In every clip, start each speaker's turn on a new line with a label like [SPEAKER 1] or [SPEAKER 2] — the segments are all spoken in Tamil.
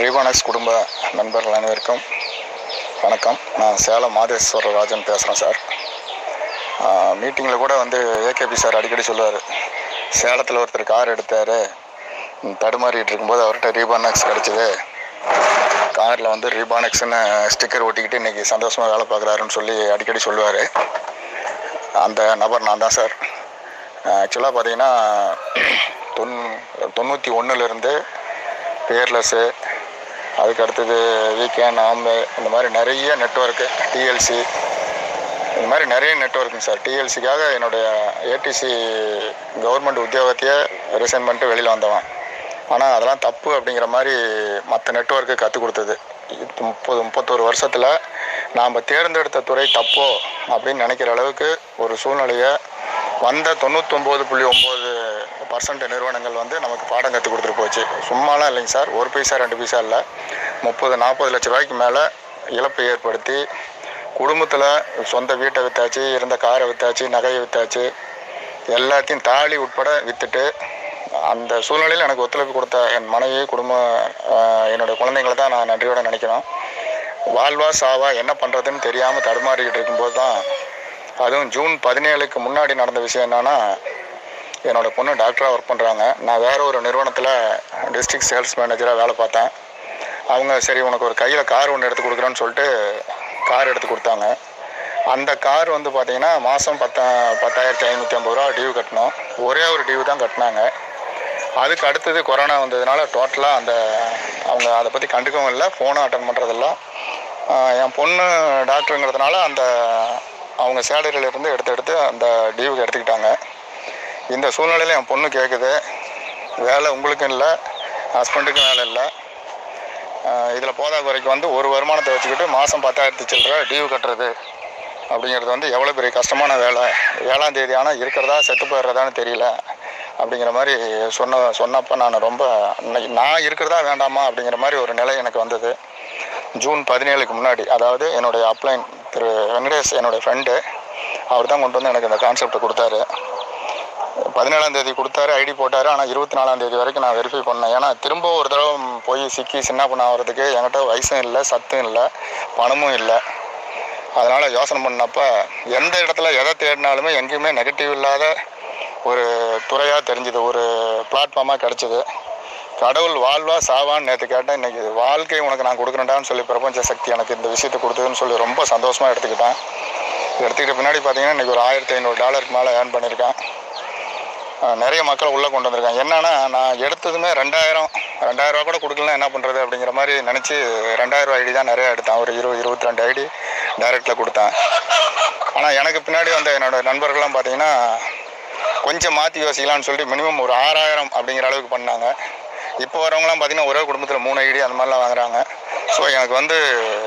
[SPEAKER 1] ரீவானக்ஸ் குடும்ப நண்பர்கள் அனைவருக்கும் வணக்கம் நான் சேலம் மாதேஸ்வர ராஜன் பேசுகிறேன் சார் மீட்டிங்கில் கூட வந்து ஏகேபி சார் அடிக்கடி சொல்லுவார் சேலத்தில் ஒருத்தர் கார் எடுத்தார் தடுமாறிட்டு இருக்கும்போது அவர்கிட்ட ரீபானக்ஸ் கிடச்சிது காரில் வந்து ரீபானக்ஸ்னு ஸ்டிக்கர் ஒட்டிக்கிட்டு இன்றைக்கி சந்தோஷமாக வேலை பார்க்குறாருன்னு சொல்லி அடிக்கடி சொல்லுவார் அந்த நபர் நான் தான் சார் ஆக்சுவலாக பார்த்தீங்கன்னா தொன் தொண்ணூற்றி ஒன்றுலேருந்து பேர்லெஸ்ஸு அதுக்கு அடுத்தது வீக்கெண்ட் ஆம்பு இந்த மாதிரி நிறைய நெட்ஒர்க்கு டிஎல்சி இந்த மாதிரி நிறைய நெட்ஒர்க்குங்க சார் டிஎல்சிக்காக என்னுடைய ஏடிசி கவர்மெண்ட் உத்தியோகத்தையே ரிசைன் பண்ணிட்டு வெளியில் வந்தவன் ஆனால் அதெல்லாம் தப்பு அப்படிங்கிற மாதிரி மற்ற நெட்ஒர்க்கு கற்றுக் கொடுத்தது இது முப்பது முப்பத்தோரு வருஷத்தில் நாம் தேர்ந்தெடுத்த துறை தப்போ அப்படின்னு நினைக்கிற அளவுக்கு ஒரு சூழ்நிலையை வந்த தொண்ணூத்தொம்பது புள்ளி ஒம்பது பர்சன்ட் நிறுவனங்கள் வந்து நமக்கு பாடம் கற்றுக் கொடுத்துட்டு போச்சு சும்மாலாம் இல்லைங்க சார் ஒரு பைசா ரெண்டு பைசா இல்லை முப்பது நாற்பது லட்ச ரூபாய்க்கு மேலே இழப்பை ஏற்படுத்தி குடும்பத்தில் சொந்த வீட்டை விற்றாச்சு இருந்த காரை விற்றாச்சு நகையை விற்றாச்சு எல்லாத்தையும் தாலி உட்பட விற்றுட்டு அந்த சூழ்நிலையில் எனக்கு ஒத்துழைப்பு கொடுத்த என் மனைவி குடும்பம் ஆஹ், என்னுடைய குழந்தைங்களை தான் நான் நன்றியோட நினைக்கணும் வாழ்வா சாவா என்ன பண்ணுறதுன்னு தெரியாமல் தடுமாறிக்கிட்டு இருக்கும்போது தான் அதுவும் ஜூன் பதினேழுக்கு முன்னாடி நடந்த விஷயம் என்னன்னா என்னோட பொண்ணு டாக்டராக ஒர்க் பண்ணுறாங்க நான் வேற ஒரு நிறுவனத்தில் டிஸ்ட்ரிக்ட் சேல்ஸ் மேனேஜராக வேலை பார்த்தேன் அவங்க சரி உனக்கு ஒரு கையில் கார் ஒன்று எடுத்து கொடுக்குறேன்னு சொல்லிட்டு கார் எடுத்து கொடுத்தாங்க அந்த கார் வந்து பார்த்தீங்கன்னா மாதம் பத்தா பத்தாயிரத்தி ஐநூற்றி ஐம்பது ரூபா டியூ கட்டணும் ஒரே ஒரு டியூ தான் கட்டினாங்க அதுக்கு அடுத்தது கொரோனா வந்ததுனால டோட்டலாக அந்த அவங்க அதை பற்றி கண்டுக்கவும் இல்லை ஃபோனும் அட்டன் பண்ணுறதில்ல என் பொண்ணு டாக்டருங்கிறதுனால அந்த அவங்க சேலரியிலேருந்து எடுத்து எடுத்து அந்த டியூக்கு எடுத்துக்கிட்டாங்க இந்த சூழ்நிலையில் என் பொண்ணு கேட்குது வேலை உங்களுக்கும் இல்லை ஹஸ்பண்டுக்கும் வேலை இல்லை இதில் போதா குறைக்கு வந்து ஒரு வருமானத்தை வச்சுக்கிட்டு மாதம் பத்தாயிரத்து சில்லற டியூ கட்டுறது அப்படிங்கிறது வந்து எவ்வளோ பெரிய கஷ்டமான வேலை ஏழாம் தேதி ஆனால் இருக்கிறதா செத்து போயிடுறதான்னு தெரியல அப்படிங்கிற மாதிரி சொன்ன சொன்னப்போ நான் ரொம்ப இன்னைக்கு நான் இருக்கிறதா வேண்டாமா அப்படிங்கிற மாதிரி ஒரு நிலை எனக்கு வந்தது ஜூன் பதினேழுக்கு முன்னாடி அதாவது என்னுடைய அப்ளைன் திரு வெங்கடேஷ் என்னுடைய ஃப்ரெண்டு அவர் தான் கொண்டு வந்து எனக்கு இந்த கான்செப்டை கொடுத்தாரு பதினேழாம் தேதி கொடுத்தாரு ஐடி போட்டாரு ஆனால் இருபத்தி நாலாம் தேதி வரைக்கும் நான் வெரிஃபை பண்ணேன் ஏன்னா திரும்ப ஒரு தடவை போய் சிக்கி சின்ன பண்ண ஆகிறதுக்கு என்கிட்ட வயசும் இல்லை சத்தும் இல்லை பணமும் இல்லை அதனால் யோசனை பண்ணப்ப எந்த இடத்துல எதை தேடினாலுமே எங்கேயுமே நெகட்டிவ் இல்லாத ஒரு துறையாக தெரிஞ்சுது ஒரு பிளாட்ஃபார்மாக கிடச்சிது கடவுள் வாழ்வா சாவான்னு நேற்று கேட்டேன் இன்னைக்கு வாழ்க்கை உனக்கு நான் கொடுக்குறேன்டான்னு சொல்லி பிரபஞ்ச சக்தி எனக்கு இந்த விஷயத்தை கொடுத்ததுன்னு சொல்லி ரொம்ப சந்தோஷமாக எடுத்துக்கிட்டேன் எடுத்துக்கிட்ட பின்னாடி பார்த்தீங்கன்னா இன்றைக்கி ஒரு ஆயிரத்தி ஐநூறு டாலருக்கு மேலே ஏர்ன் பண்ணியிருக்கேன் அஹ் நிறைய மக்களை உள்ளே கொண்டு வந்திருக்கேன் என்னன்னா நான் எடுத்ததுமே ரெண்டாயிரம் ரெண்டாயிரம் ரூபா கூட கொடுக்கலாம் என்ன பண்ணுறது அப்படிங்கிற மாதிரி நினச்சி ரெண்டாயிரம் ரூபா ஐடி தான் நிறையா எடுத்தேன் ஒரு இருபது இருபத்தி ரெண்டு ஐடி டைரெக்டில் கொடுத்தேன் ஆனால் எனக்கு பின்னாடி வந்த என்னோட நண்பர்கள்லாம் பார்த்தீங்கன்னா கொஞ்சம் மாற்றி யோசிக்கலாம்னு சொல்லிட்டு மினிமம் ஒரு ஆறாயிரம் அப்படிங்கிற அளவுக்கு பண்ணாங்க இப்போ வரவங்களாம் பார்த்தீங்கன்னா ஒரே குடும்பத்தில் மூணு ஐடி அந்த மாதிரிலாம் வாங்குறாங்க ஸோ எனக்கு வந்து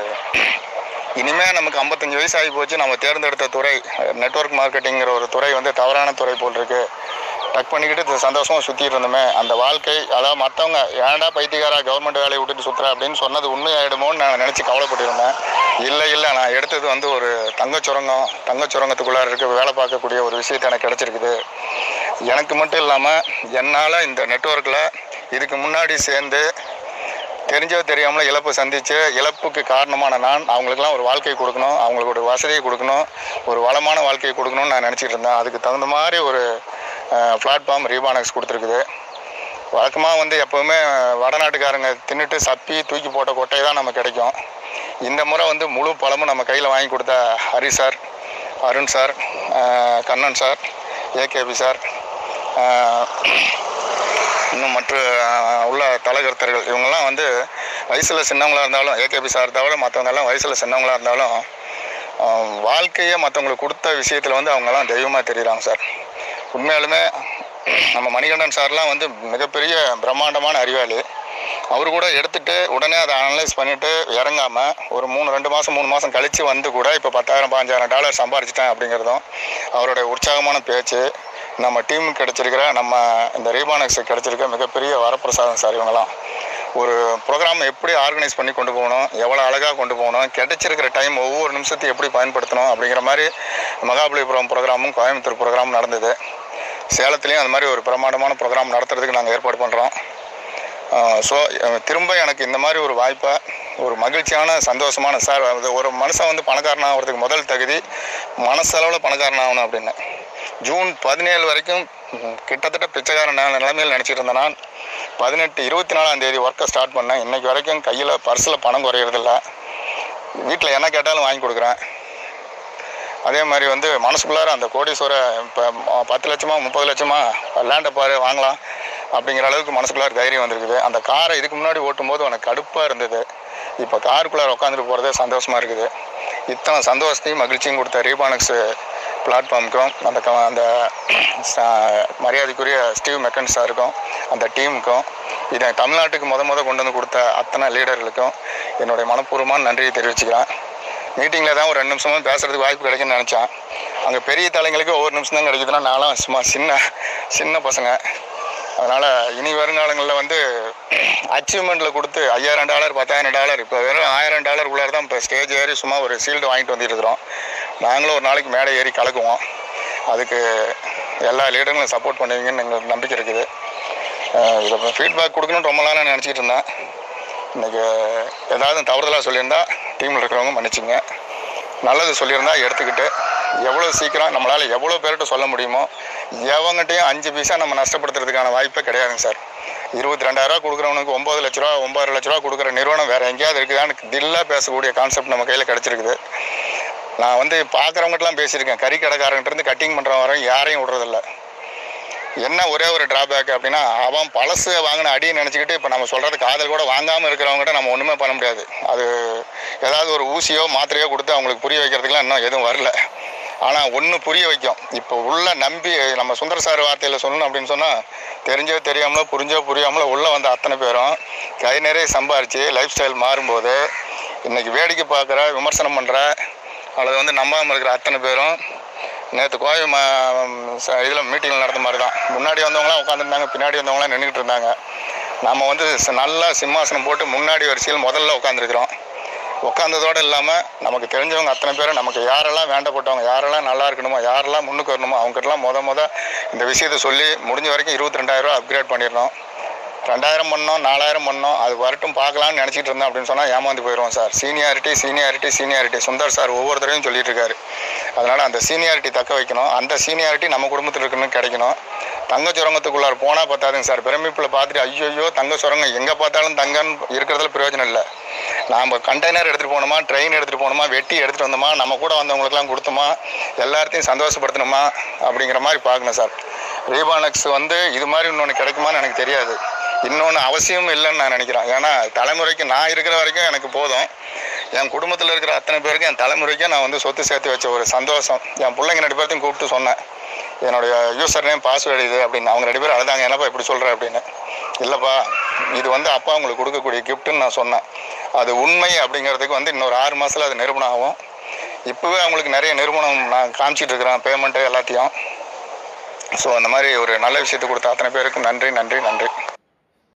[SPEAKER 1] இனிமேல் நமக்கு ஐம்பத்தஞ்சு வயசு ஆகி போச்சு நம்ம தேர்ந்தெடுத்த துறை நெட்வொர்க் மார்க்கெட்டிங்கிற ஒரு துறை வந்து தவறான துறை போல் இருக்கு டக் பண்ணிக்கிட்டு இது சந்தோஷமாக சுற்றிட்டு இருந்தோமே அந்த வாழ்க்கை அதாவது மற்றவங்க ஏன்டா பைத்தியக்காரா கவர்மெண்ட் வேலையை விட்டுட்டு சுற்றுற அப்படின்னு சொன்னது உண்மையாயிடுமோன்னு நான் நினச்சி கவலைப்பட்டிருந்தேன் இல்லை இல்லை நான் எடுத்தது வந்து ஒரு தங்கச் சுரங்கம் தங்கச் சுரங்கத்துக்குள்ளார இருக்க வேலை பார்க்கக்கூடிய ஒரு விஷயத்தை எனக்கு கிடச்சிருக்குது எனக்கு மட்டும் இல்லாமல் என்னால் இந்த நெட்வொர்க்கில் இதுக்கு முன்னாடி சேர்ந்து தெரிஞ்சோ தெரியாமலோ இழப்பு சந்தித்து இழப்புக்கு காரணமான நான் அவங்களுக்குலாம் ஒரு வாழ்க்கை கொடுக்கணும் அவங்களுக்கு ஒரு வசதியை கொடுக்கணும் ஒரு வளமான வாழ்க்கையை கொடுக்கணும்னு நான் நினச்சிட்டு இருந்தேன் அதுக்கு தகுந்த மாதிரி ஒரு பிளாட்ஃபார்ம் ரீபானக்ஸ் கொடுத்துருக்குது வழக்கமாக வந்து எப்போவுமே வடநாட்டுக்காரங்க தின்னுட்டு சப்பி தூக்கி போட்ட கொட்டை தான் நமக்கு கிடைக்கும் இந்த முறை வந்து முழு பழமும் நம்ம கையில் வாங்கி கொடுத்த ஹரி சார் அருண் சார் அஹ், கண்ணன் சார் ஏகேபி சார் அஹ், இன்னும் மற்ற அஹ், உள்ள தலைகர்த்தர்கள் இவங்கெல்லாம் வந்து வயசில் சின்னவங்களா இருந்தாலும் ஏகேபி சார் தவிர மற்றவங்க எல்லாம் வயசில் சின்னவங்களா இருந்தாலும் அஹ், வாழ்க்கையை மற்றவங்களுக்கு கொடுத்த விஷயத்தில் வந்து அவங்கெல்லாம் தெய்வமாக தெரியுறாங்க சார் உண்மையாலுமே நம்ம மணிகண்டன் சார்லாம் வந்து மிகப்பெரிய பிரம்மாண்டமான அறிவாளி அவர் கூட எடுத்துட்டு உடனே அதை அனலைஸ் பண்ணிட்டு இறங்காம ஒரு மூணு ரெண்டு மாதம் மூணு மாதம் கழித்து வந்து கூட இப்போ பத்தாயிரம் பாஞ்சாயிரம் டாலர் சம்பாரிச்சிட்டேன் அப்படிங்கிறதும் அவருடைய உற்சாகமான பேச்சு நம்ம டீமுக்கு கிடைச்சிருக்கிற நம்ம இந்த ரீபானக்ஸுக்கு கிடைச்சிருக்க மிகப்பெரிய வரப்பிரசாதம் சார் இவங்கெல்லாம் ஒரு ப்ரோக்ராம் எப்படி ஆர்கனைஸ் பண்ணி கொண்டு போகணும் எவ்வளோ அழகாக கொண்டு போகணும் கிடைச்சிருக்கிற டைம் ஒவ்வொரு நிமிஷத்தையும் எப்படி பயன்படுத்தணும் அப்படிங்கிற மாதிரி மகாபலிபுரம் ப்ரோக்ராமும் கோயம்புத்தூர் ப்ரோக்ராமும் நடந்தது சேலத்துலேயும் அந்த மாதிரி ஒரு பிரமாண்டமான ப்ரோக்ராம் நடத்துறதுக்கு நாங்கள் ஏற்பாடு பண்ணுறோம் ஸோ திரும்ப எனக்கு இந்த மாதிரி ஒரு வாய்ப்பை ஒரு மகிழ்ச்சியான சந்தோஷமான சார் அது ஒரு மனுஷன் வந்து பணக்காரன் ஆகிறதுக்கு முதல் தகுதி மனசளவில் பணக்காரன் ஆகணும் அப்படின்னு ஜூன் பதினேழு வரைக்கும் ம், கிட்டத்தட்ட பிச்சைக்காரன் நில- நிலைமையில் நினச்சிட்டு இருந்தேன் நான் பதினெட்டு இருபத்தி நாலாம் தேதி ஒர்க்கை ஸ்டார்ட் பண்ணேன் இன்னைக்கு வரைக்கும் கையில் பர்ஸில் பணம் குறையிறதில்ல வீட்டில் என்ன கேட்டாலும் வாங்கி கொடுக்குறேன் அதே மாதிரி வந்து மனசுக்குள்ளார அந்த கோடீஸ்வர இப்போ பத்து லட்சமா முப்பது லட்சமா லேண்டை பாரு வாங்கலாம் அப்படிங்கிற அளவுக்கு மனசுக்குள்ளார தைரியம் வந்திருக்குது அந்த காரை இதுக்கு முன்னாடி ஓட்டும்போது எனக்கு கடுப்பாக இருந்தது இப்போ காருக்குள்ளார உட்காந்துட்டு போகிறதே சந்தோஷமாக இருக்குது இத்தனை சந்தோஷத்தையும் மகிழ்ச்சியும் கொடுத்த ரீபானக்ஸ் பிளாட்ஃபார்முக்கும் அந்த க- அந்த ச- மரியாதைக்குரிய ஸ்டீவ் மெக்கன் சாருக்கும் அந்த டீமுக்கும் இதை தமிழ்நாட்டுக்கு முத முத கொண்டு வந்து கொடுத்த அத்தனை லீடர்களுக்கும் என்னுடைய மனப்பூர்வமான நன்றியை தெரிவிச்சுக்கிறேன் மீட்டிங்கில் தான் ஒரு ரெண்டு நிமிஷமா பேசுறதுக்கு வாய்ப்பு கிடைக்குன்னு நினச்சேன் அங்கே பெரிய தலைங்களுக்கு ஒவ்வொரு நிமிஷம் தான் கிடைக்குதுன்னா நான்லாம் சும்மா சின்ன சின்ன பசங்க அதனால் இனி வருங்காலங்களில் வந்து அச்சீவ்மெண்ட்டில் கொடுத்து ஐயாயிரம் டாலர் பத்தாயிரம் டாலர் இப்போ வெறும் ஆயிரம் டாலருக்குள்ளார தான் இப்போ ஸ்டேஜ் ஏறி சும்மா ஒரு சீல்டு வாங்கிட்டு வந்துட்டு இருக்கிறோம் நாங்களும் ஒரு நாளைக்கு மேடை ஏறி கலக்குவோம் அதுக்கு எல்லா லீடர்களும் சப்போர்ட் பண்ணுவீங்கன்னு எங்களுக்கு நம்பிக்கை இருக்குது அஹ் இதை ஃபீட்பேக் கொடுக்கணும்னு ரொம்ப நாளாக நினச்சிட்டு இருந்தேன் இன்னைக்கு ஏதாவது தவறுதலாக சொல்லியிருந்தா டீமில் இருக்கிறவங்க மன்னிச்சுங்க நல்லது சொல்லியிருந்தா எடுத்துக்கிட்டு எவ்வளோ சீக்கிரம் நம்மளால் எவ்வளோ பேர்கிட்ட சொல்ல முடியுமோ எவங்கிட்டையும் அஞ்சு பைசா நம்ம நஷ்டப்படுத்துறதுக்கான வாய்ப்பே கிடையாதுங்க சார் இருபத்தி ரெண்டாயிரரூவா கொடுக்குறவனுக்கு ஒம்பது லட்ச ரூபா ஒம்பது லட்ச ரூபா கொடுக்குற நிறுவனம் வேறு எங்கேயாவது இருக்குதான்னு தில்லாக பேசக்கூடிய கான்செப்ட் நம்ம கையில் கிடச்சிருக்குது நான் வந்து பார்க்குறவங்கட்டலாம் பேசியிருக்கேன் கறி கடைக்காரங்கிட்ட இருந்து கட்டிங் பண்ணுறவன் வரையும் யாரையும் விடுறதில்ல என்ன ஒரே ஒரு டிராபேக் அப்படின்னா அவன் பழசு வாங்கின அடியை நினச்சிக்கிட்டு இப்போ நம்ம சொல்கிறது காதல் கூட வாங்காமல் இருக்கிறவங்ககிட்ட நம்ம ஒன்றுமே பண்ண முடியாது அது ஏதாவது ஒரு ஊசியோ மாத்திரையோ கொடுத்து அவங்களுக்கு புரிய வைக்கிறதுக்குலாம் இன்னும் எதுவும் வரல ஆனால் ஒன்று புரிய வைக்கும் இப்போ உள்ள நம்பி நம்ம சுந்தர சார் வார்த்தையில் சொல்லணும் அப்படின்னு சொன்னால் தெரிஞ்சோ தெரியாமலோ புரிஞ்சோ புரியாமலோ உள்ளே வந்த அத்தனை பேரும் கை நிறைய சம்பாரித்து லைஃப் ஸ்டைல் மாறும்போது இன்னைக்கு வேடிக்கை பார்க்குற விமர்சனம் பண்ணுற அல்லது வந்து நம்பாமல் இருக்கிற அத்தனை பேரும் நேற்று கோவை மா இதில் மீட்டிங்கில் நடந்த மாதிரி தான் முன்னாடி வந்தவங்களாம் உட்காந்துருந்தாங்க பின்னாடி வந்தவங்களாம் நின்றுட்டு இருந்தாங்க நம்ம வந்து ச- நல்லா சிம்மாசனம் போட்டு முன்னாடி வரிசையில் முதல்ல உட்காந்துருக்குறோம் உட்காந்ததோடு இல்லாமல் நமக்கு தெரிஞ்சவங்க அத்தனை பேரும் நமக்கு யாரெல்லாம் வேண்டப்பட்டவங்க யாரெல்லாம் நல்லா இருக்கணுமோ யாரெல்லாம் முன்னுக்கு வரணுமோ அவங்ககிட்டலாம் முத முத இந்த விஷயத்தை சொல்லி முடிஞ்ச வரைக்கும் இருபத்தி ரெண்டாயிரரூவா அப்கிரேட் பண்ணிடணும் ரெண்டாயிரம் பண்ணோம் நாலாயிரம் பண்ணோம் அது வரட்டும் பார்க்கலாம்னு நினச்சிட்டு இருந்தேன் அப்படின்னு சொன்னால் ஏமாந்து போயிடுவோம் sir seniority seniority seniority Sundar sir ஒவ்வொரு தடவையும் சொல்லிட்டு இருக்காரு அதனால் அந்த சீனியாரிட்டி தக்க வைக்கணும் அந்த சீனியாரிட்டி நம்ம குடும்பத்தில் இருக்குன்னு கிடைக்கணும் தங்க சுரங்கத்துக்குள்ளார போனால் பத்தாதுங்க சார் பிரமிப்பில் பார்த்துட்டு ஐயோ தங்க சுரங்கம் எங்கே பார்த்தாலும் தங்கன்னு இருக்கிறதுல பிரயோஜனம் இல்லை நாம் கண்டெய்னர் எடுத்துகிட்டு போகணுமா ட்ரெயின் எடுத்துகிட்டு போகணுமா வெட்டி எடுத்துகிட்டு வந்தோமா நம்ம கூட வந்தவங்களுக்குலாம் கொடுத்தோமா எல்லாத்தையும் சந்தோஷப்படுத்தணுமா அப்படிங்கிற மாதிரி பார்க்கணும் சார் ரீபானக்ஸ் வந்து இது மாதிரி இன்னொன்று கிடைக்குமான்னு எனக்கு தெரியாது இன்னொன்று அவசியம் இல்லைன்னு நான் நினைக்கிறேன் ஏன்னா தலைமுறைக்கு நான் இருக்கிற வரைக்கும் எனக்கு போதும் என் குடும்பத்தில் இருக்கிற அத்தனை பேருக்கு என் தலைமுறைக்கும் நான் வந்து சொத்து சேர்த்து வச்ச ஒரு சந்தோஷம் என் பிள்ளைங்க ரெண்டு பேர்த்தையும் கூப்பிட்டு சொன்னேன் என்னுடைய யூசர் நேம் பாஸ்வேர்டு இது அப்படின்னு அவங்க ரெண்டு பேரும் அழுதாங்க என்னப்பா இப்படி சொல்கிற அப்படின்னு இல்லைப்பா இது வந்து அப்பா உங்களுக்கு கொடுக்கக்கூடிய கிஃப்ட்டுன்னு நான் சொன்னேன் அது உண்மை அப்படிங்கிறதுக்கு வந்து இன்னொரு ஆறு மாதத்தில் அது நிரூபணம் ஆகும் இப்போவே அவங்களுக்கு நிறைய நிறுவனம் நான் காமிச்சிட்டு இருக்கிறேன் பேமெண்ட்டு எல்லாத்தையும் ஸோ அந்த மாதிரி ஒரு நல்ல விஷயத்தை கொடுத்த அத்தனை பேருக்கு நன்றி நன்றி நன்றி